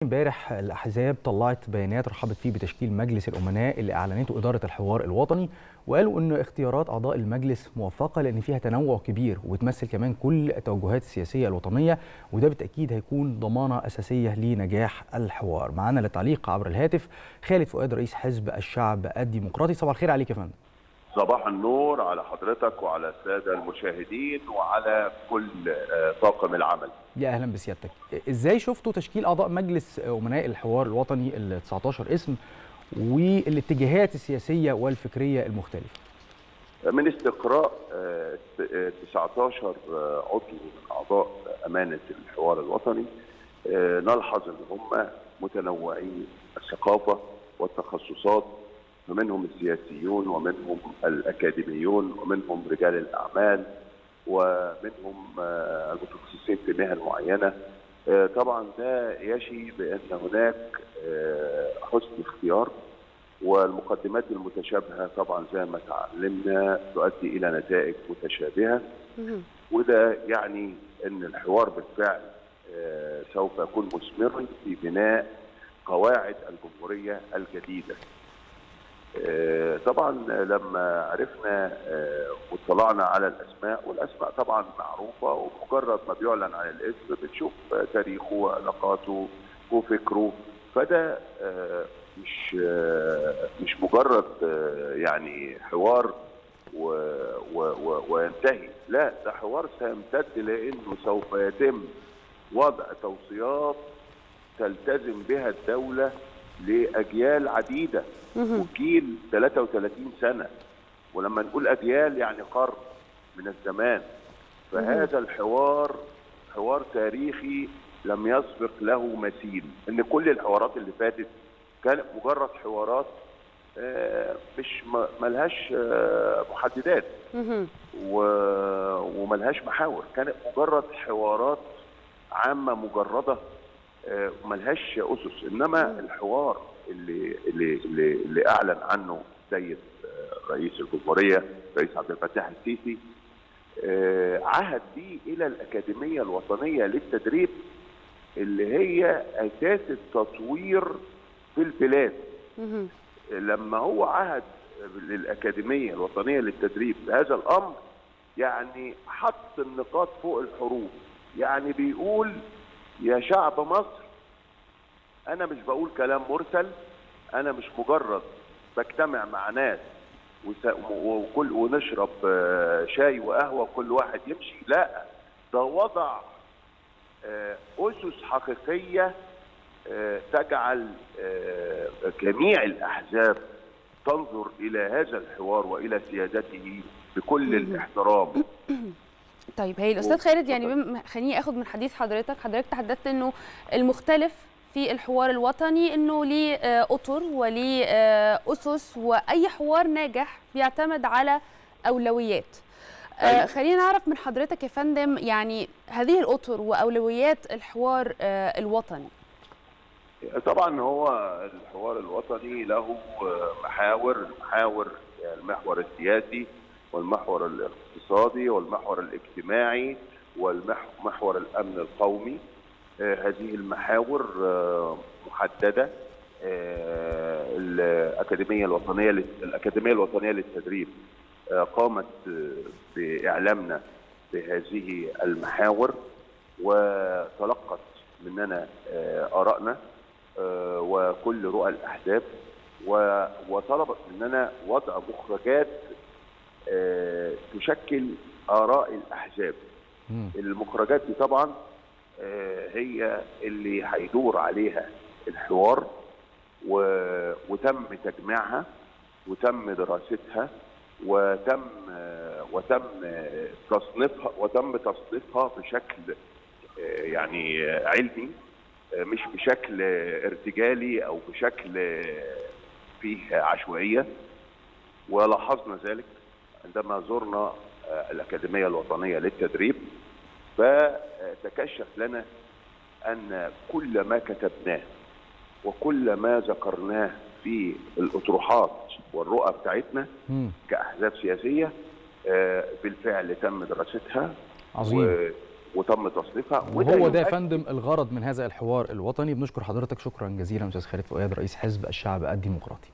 امبارح الاحزاب طلعت بيانات رحبت فيه بتشكيل مجلس الامناء اللي اعلنته اداره الحوار الوطني وقالوا ان اختيارات اعضاء المجلس موفقه لان فيها تنوع كبير وبتمثل كمان كل التوجهات السياسيه الوطنيه وده بالتاكيد هيكون ضمانه اساسيه لنجاح الحوار. معانا للتعليق عبر الهاتف خالد فؤاد رئيس حزب الشعب الديمقراطي صباح الخير عليك يا فندم. صباح النور على حضرتك وعلى الساده المشاهدين وعلى كل طاقم العمل. يا اهلا بسيادتك. ازاي شفتوا تشكيل اعضاء مجلس امناء الحوار الوطني ال 19 اسم والاتجاهات السياسيه والفكريه المختلفه؟ من استقراء 19 عضو من اعضاء امانه الحوار الوطني نلحظ ان هم متنوعين الثقافه والتخصصات ومنهم السياسيون ومنهم الاكاديميون ومنهم رجال الاعمال ومنهم المتخصصين في مهن معينه طبعا ده يشي بان هناك حسن اختيار والمقدمات المتشابهه طبعا زي ما تعلمنا تؤدي الى نتائج متشابهه وده يعني ان الحوار بالفعل سوف يكون مثمرا في بناء قواعد الجمهوريه الجديده. طبعا لما عرفنا واطلعنا على الاسماء والاسماء طبعا معروفه ومجرد ما بيعلن عن الاسم بنشوف تاريخه وعلاقاته وفكره فده مش مش مجرد يعني حوار و و و وينتهي لا ده حوار سيمتد لانه سوف يتم وضع توصيات تلتزم بها الدوله لاجيال عديده وجيل 33 سنه ولما نقول اجيال يعني قرن من الزمان فهذا الحوار حوار تاريخي لم يسبق له مثيل ان كل الحوارات اللي فاتت كانت مجرد حوارات مش ملهاش محددات وملهاش محاور كانت مجرد حوارات عامه مجرده ملهاش اسس انما الحوار اللي اللي اللي, اللي اعلن عنه السيد رئيس الجمهوريه رئيس عبد الفتاح السيسي عهد به الى الاكاديميه الوطنيه للتدريب اللي هي اساس التطوير في البلاد لما هو عهد للاكاديميه الوطنيه للتدريب بهذا الامر يعني حط النقاط فوق الحروف يعني بيقول يا شعب مصر انا مش بقول كلام مرسل انا مش مجرد بجتمع مع ناس وكل ونشرب شاي وقهوه وكل واحد يمشي لا ده وضع اسس حقيقيه تجعل جميع الاحزاب تنظر الى هذا الحوار والى سيادته بكل الاحترام طيب هي الاستاذ خالد يعني خليني اخد من حديث حضرتك حضرتك تحدثت انه المختلف في الحوار الوطني انه ليه اطر وليه اسس واي حوار ناجح بيعتمد على اولويات أيوة. خلينا نعرف من حضرتك يا فندم يعني هذه الاطر واولويات الحوار الوطني طبعا هو الحوار الوطني له محاور المحاور المحور السياسي والمحور الاقتصادي والمحور الاجتماعي والمحور الامن القومي هذه المحاور محدده الاكاديميه الوطنيه الاكاديميه الوطنيه للتدريب قامت باعلامنا بهذه المحاور وتلقت مننا ارائنا وكل رؤى الاحزاب وطلبت مننا وضع مخرجات تشكل اراء الاحزاب المخرجات دي طبعا هي اللي هيدور عليها الحوار وتم تجميعها وتم دراستها وتم وتم تصنيفها وتم تصنيفها بشكل يعني علمي مش بشكل ارتجالي او بشكل فيه عشوائيه ولاحظنا ذلك عندما زرنا الاكاديميه الوطنيه للتدريب فتكشف لنا ان كل ما كتبناه وكل ما ذكرناه في الاطروحات والرؤى بتاعتنا كاحزاب سياسيه بالفعل تم دراستها عظيم وتم تصنيفها وهو ده يا يؤكد- فندم الغرض من هذا الحوار الوطني بنشكر حضرتك شكرا جزيلا استاذ خالد فؤاد رئيس حزب الشعب الديمقراطي